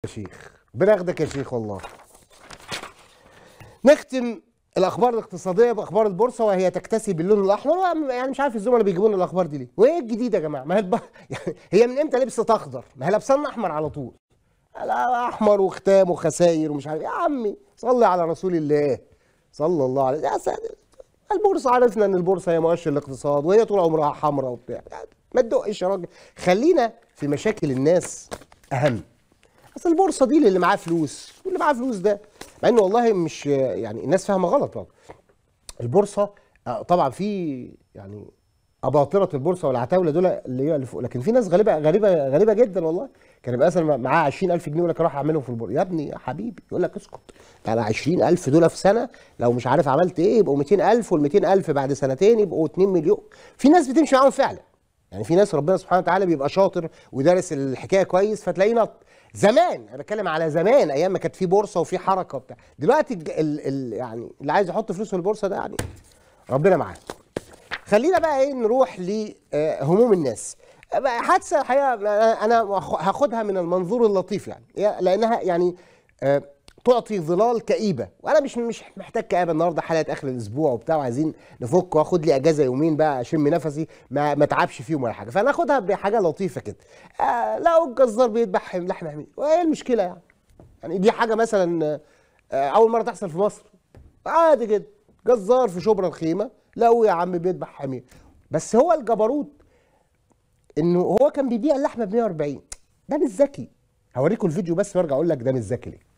شيخ بناخدك يا شيخ والله نختم الاخبار الاقتصاديه باخبار البورصه وهي تكتسي باللون الاحمر وأنا يعني مش عارف الزملاء بيجيبوا لنا الاخبار دي ليه وايه الجديد يا جماعه ما هي الب... يعني هي من امتى لبست اخضر ما هي لابسه لنا احمر على طول لا احمر وختام وخساير ومش عارف يا عمي صلي على رسول الله صلى الله عليه يا سادة. البورصه عرفنا ان البورصه هي مؤشر الاقتصاد وهي طول عمرها حمراء وبتاع يعني ما تدقش يا راجل خلينا في مشاكل الناس اهم اصل البورصه دي اللي معاه فلوس واللي معاه فلوس ده مع انه والله مش يعني الناس فاهمه غلط طبعا البورصه آه، طبعا في يعني اباطره البورصه والعتاوله دول اللي هي اللي فوق لكن في ناس غريبه غريبه غريبه جدا والله كان يبقى مثلا معاه 20000 جنيه يقول لك راح اعملهم في البورصه يا ابني يا حبيبي يقول لك اسكت يعني 20000 دول في سنه لو مش عارف عملت ايه يبقوا 200000 وال 200000 بعد سنتين يبقوا 2 مليون في ناس بتمشي معاهم فعلا يعني في ناس ربنا سبحانه وتعالى بيبقى شاطر ودارس الحكايه كويس فتلاقيه نط زمان انا بتكلم على زمان ايام ما كانت في بورصه وفي حركه وبتاع دلوقتي الج- ال ال يعني اللي عايز يحط فلوسه في البورصه ده يعني ربنا معاه خلينا بقى ايه نروح لهموم الناس بقى حادثه الحقيقه أنا- انا هاخدها من المنظور اللطيف يعني هي- لانها يعني آه، تعطي ظلال كئيبه وانا مش مش محتاج كآبه النهارده حلقه اخر الاسبوع وبتاع وعايزين نفك واخد لي اجازه يومين بقى اشم نفسي ما ما اتعبش فيهم ولا حاجه فانا اخدها بحاجه لطيفه كده آه لو الجزار بيذبح لحم حمير وايه المشكله يعني يعني دي حاجه مثلا آه، اول مره تحصل في مصر عادي جدا جزار في شبرا الخيمه لو يا عم بيذبح حمير بس هو الجبروت انه هو كان بيبيع اللحمه ب 140 ده مش ذكي هوريكم الفيديو بس وارجع اقول لك ده مش ذكي ليه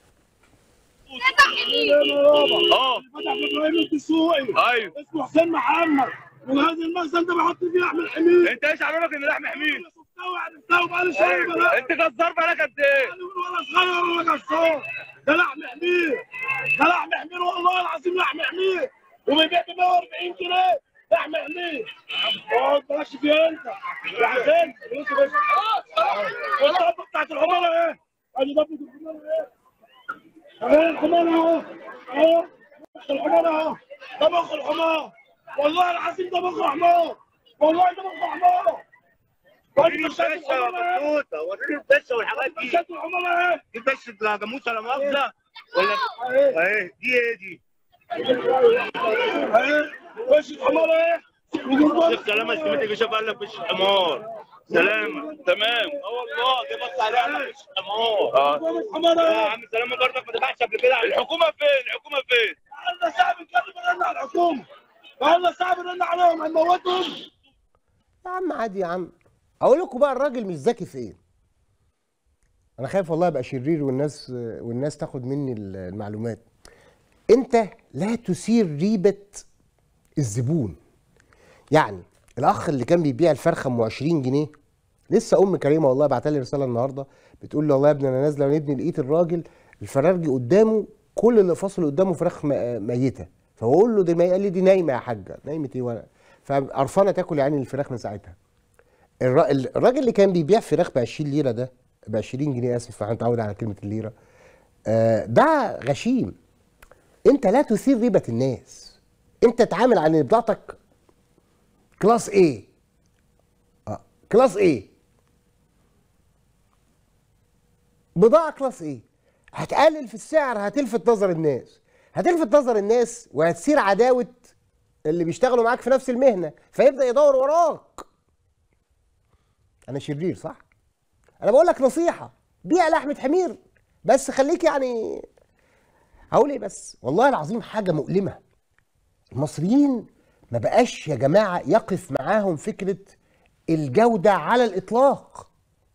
اه فتح في ابراهيم الدسوقي ايوه اسمه حسين محمد وهذا المخزن ده بحط فيه لحم الحمير انت ايش عرفك ان لحم حمير؟ انا شفتها وعرفتها وبقالي شهر بلا انت جزار بقالك قد ايه؟ ولا صغير ولا قصار ده لحم حمير ده لحم حمير والله العظيم لحم حمير وبيبيع ب 140 جنيه لحم حمير اقعد بلاش فيها انت يا حسين بص بس والطبخه بتاعت الحماره ايه؟ ادي ضبط الحماره ايه؟ اهي الحمار اهو اهو الحمار اهو طبخ الحمار والله العظيم طبخ الحمار والله طبخ الحمار وريني وادي مشاكل البشه الحمار اهي والبطوطه وريني البشه والحاجات دي مشاكل الحمار اهي دي بشه لا جاموسه لا مؤاخذه ولا اهي اهي دي ايه دي؟ اهي وش الحمار اهي شيخ سلامه سمعت باشا قال لك بشه حمار سلامه تمام اه والله دي بص عليها على بشه حمار اه الحمار يا اهي عم سلامه برضك ما دفعتش قبل كده الحكومه فين؟ الحكومه فين؟ قالنا صعب نتكلم رن على الحكومه قالنا صعب نرن عليهم هنموتهم يا عم عادي يا عم اقول لكم بقى الراجل مش ذكي في ايه انا خايف والله ابقى شرير والناس والناس تاخد مني المعلومات انت لا تثير ريبه الزبون يعني الاخ اللي كان بيبيع الفرخه ام 20 جنيه لسه ام كريمه والله بعت لي رساله النهارده بتقول لي والله يا ابني انا نازله ونبني لقيت الراجل الفرارجي قدامه كل اللي فاصل قدامه فراخ م- ميته فبقول له دي مي- قال لي دي نايمه يا حاجه نايمه ايه وانا فقرفانه تاكل يعني الفراخ من ساعتها الر- الراجل اللي كان بيبيع فراخ ب 20 ليره ده ب 20 جنيه اسف انا متعود على كلمه الليره آه، ده غشيم انت لا تثير ريبه الناس انت تعامل عن إن بضاعتك كلاس ايه اه كلاس ايه بضاعه كلاس ايه هتقلل في السعر هتلفت نظر الناس هتلفت نظر الناس وهتثير عداوه اللي بيشتغلوا معاك في نفس المهنه فيبدا يدور وراك انا شرير صح انا بقول لك نصيحه بيع لحمه حمير بس خليك يعني هقول ايه بس والله العظيم حاجه مؤلمه المصريين ما بقاش يا جماعه يقف معاهم فكره الجوده على الاطلاق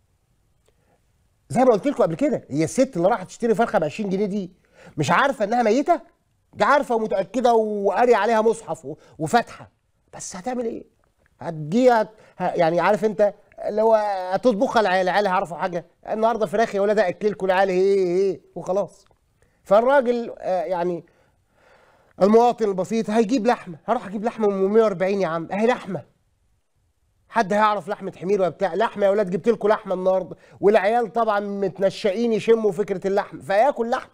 زي ما قلت لكم قبل كده هي الست اللي راحت تشتري فرخه ب 20 جنيه دي مش عارفه انها ميته دي عارفه ومتاكده وقاري عليها مصحف و- وفاتحه بس هتعمل ايه هتجي هت... ه- يعني عارف انت لو هتطبخها العيال العيال هيعرفوا حاجه النهارده فراخ يا ولاد اكلكم العيال ايه ايه وخلاص فالراجل آه، يعني المواطن البسيط هيجيب لحمه هروح اجيب لحمه من 140 يا عم اهي لحمه حد هيعرف لحمه حمير ولا بتاع لحمه يا ولاد جبت لكم لحمه النهارده والعيال طبعا متنشئين يشموا فكره اللحم فياكل لحم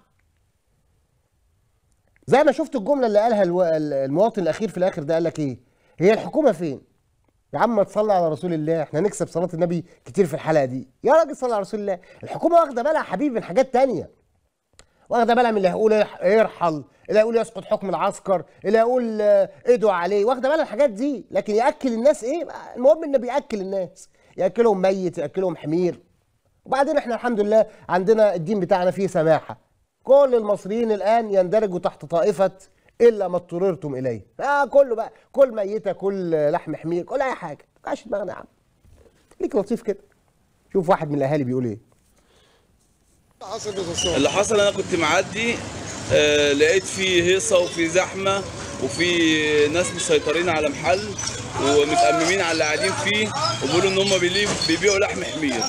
زي ما شفت الجمله اللي قالها الو- المواطن الاخير في الاخر ده قال لك ايه هي الحكومه فين يا عم ما تصلي على رسول الله احنا نكسب صلاه النبي كتير في الحلقه دي يا راجل صلي على رسول الله الحكومه واخده بالها يا حبيبي من حاجات تانية واخده بالها من اللي هيقول يح- يرحل اللي هيقول يسقط حكم العسكر اللي هيقول آه، ادعوا عليه واخده بالها الحاجات دي لكن ياكل الناس ايه بقى المهم انه بياكل الناس ياكلهم ميت ياكلهم حمير وبعدين احنا الحمد لله عندنا الدين بتاعنا فيه سماحه كل المصريين الان يندرجوا تحت طائفه الا ما اضطررتم اليه آه كله بقى كل ميته كل لحم حمير كل اي حاجه ما تبقاش دماغنا يا عم خليك لطيف كده شوف واحد من الاهالي بيقول ايه اللي حصل انا كنت معدي آه لقيت في هيصه وفي زحمه وفي ناس مسيطرين على محل ومتأممين على اللي قاعدين فيه وبيقولوا ان هم بيلي- بيبيعوا لحم حمير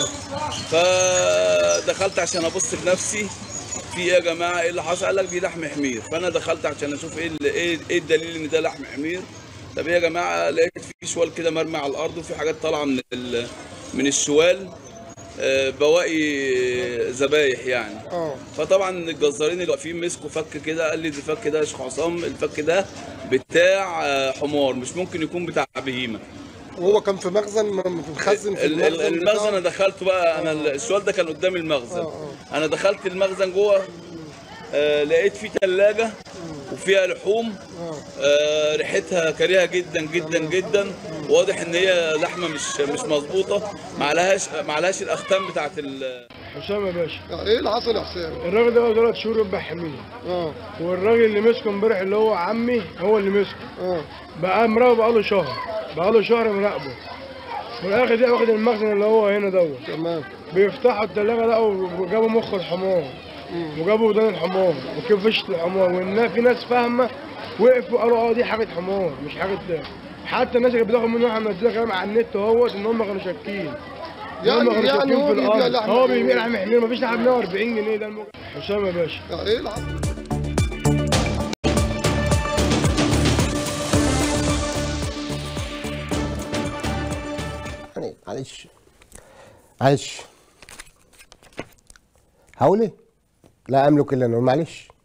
فدخلت عشان ابص بنفسي في ايه يا جماعه ايه اللي حصل قال لك دي لحم حمير فانا دخلت عشان اشوف ايه اللي- ايه ايه الدليل ان ده لحم حمير طب ايه يا جماعه لقيت في شوال كده مرمي على الارض وفي حاجات طالعه من ال- من الشوال آه، بواقي ذبايح يعني اه فطبعا الجزارين اللي واقفين مسكوا فك كده قال لي ده الفك ده يا شيخ عصام الفك ده بتاع آه، حمار مش ممكن يكون بتاع بهيمه وهو كان في مخزن م- متخزن في ال- ال- المخزن المخزن بتاعه. انا دخلته بقى انا السؤال ده كان قدام المخزن آه، انا دخلت المخزن جوه آه لقيت فيه ثلاجه وفيها لحوم آه ريحتها كريهه جدا جدا جدا واضح ان هي لحمه مش مش مظبوطه معلهاش معلهاش الاختام بتاعت ال حسام يا باشا آه، ايه اللي حصل يا حسام؟ الراجل ده بقى ثلاث شهور يذبح حمير اه والراجل اللي مسكه امبارح اللي هو عمي هو اللي مسكه اه بقى مراقبه بقاله شهر بقاله شهر مراقبه والاخر ده واخد المخزن اللي هو هنا دوت تمام بيفتحوا التلاجة لقوا وجابوا مخ الحمار وجابوا ودان الحمار وكفشة الحمار والناس في ناس فاهمة وقفوا قالوا اه دي حاجة حمار مش حاجة ده حتى الناس اللي بتاخد منه احنا منزلها كلام على النت اهوت ان هم كانوا شاكين إن هم يعني- كانوا يعني شاكين هو في بيبيع الارض لحم هو حمير. بيبيع لحم حمير مفيش لحم 140 جنيه ده المج... حسام يا باشا آه، ايه اللي حصل؟ يعني معلش معلش هقول ايه؟ لا املك الا انه معلش